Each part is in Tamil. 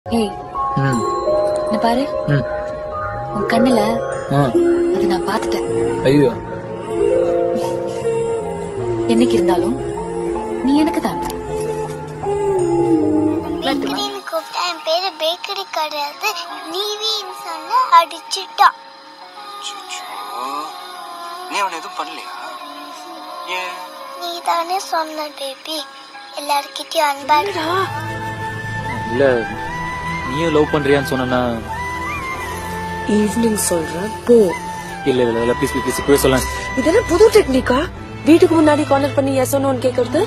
ஏய் ம் என்ன பாரு ம் உன் கண்ணுல ஆ அது நான் பார்த்துட்டேன் ஐயோ என்னைக்கு இருந்தாலும் நீ எனக்கு தான் பேக்கரின்னு கூப்பிட்டா என் பேரு பேக்கரி கிடையாது நீவின்னு சொன்ன அடிச்சிட்டான் நீ அவனை எதுவும் பண்ணலையா ஏன் நீ தானே சொன்ன பேபி எல்லார்கிட்டயும் அன்பா இரு. இல்ல நீயும் லவ் பண்றியான்னு சொன்னா ஈவினிங் சொல்றேன் போ இல்ல இல்ல இல்ல ப்ளீஸ் ப்ளீஸ் இப்பவே சொல்ல இதெல்லாம் புது டெக்னிக்கா வீட்டுக்கு முன்னாடி கார்னர் பண்ணி எஸ் ஒன்னு கேக்குறது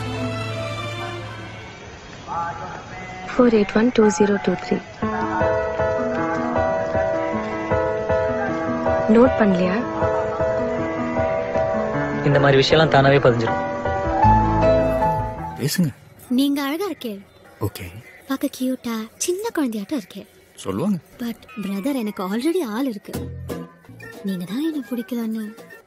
four eight one two zero two three note பண்ணலையா இந்த மாதிரி விஷயம்லாம் தானாவே பதிஞ்சிடும் பேசுங்க நீங்க அழகா இருக்கே ஓகே பார்க்க கியூட்டா சின்ன குழந்தையாட்டம் இருக்கே சொல்லுவாங்க பட் பிரதர் எனக்கு ஆல்ரெடி ஆள் இருக்கு நீங்க தான் எனக்கு பிடிக்கலன்னு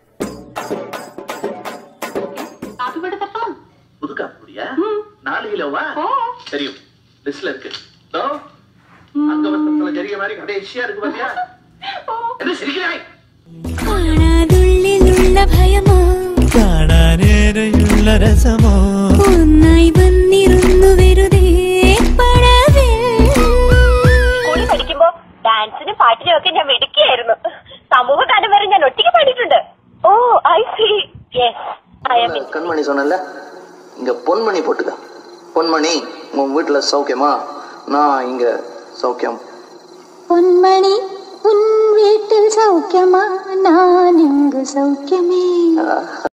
புது காப்பியா நாலு கிலோவா தெரியும் லிஸ்ட்ல இருக்கு தோ, அங்க வசத்துல ஜரிகை மாதிரி கடைசியா இருக்கு பாத்தியா என்ன சிரிக்கிறாய் കാണാതുള്ളിൽ ഉള്ള ഭയമോ കാണാനേറെയുള്ള രസമോ ഒന്നായി വന്നിരുന്നു വെറുതെ പടവിൽ സ്കൂളിൽ പഠിക്കുമ്പോ ഡാൻസിനും പാട്ടിനും ഒക്കെ ഞാൻ മിടുക്കിയായിരുന്നു സമൂഹ ഗാനം വരെ ഞാൻ ഒറ്റയ്ക്ക് പാടിയിട്ടുണ്ട് oh I see yes I am Kanmani சொன்னல இங்க பொன்மணி போட்டுக்க பொன்மணி உன் வீட்டுல சௌக்கியமா நான் இங்க சௌக்கியம் பொன்மணி உன் வீட்டில் சௌக்கியமா நான் இங்கு சௌக்கியமே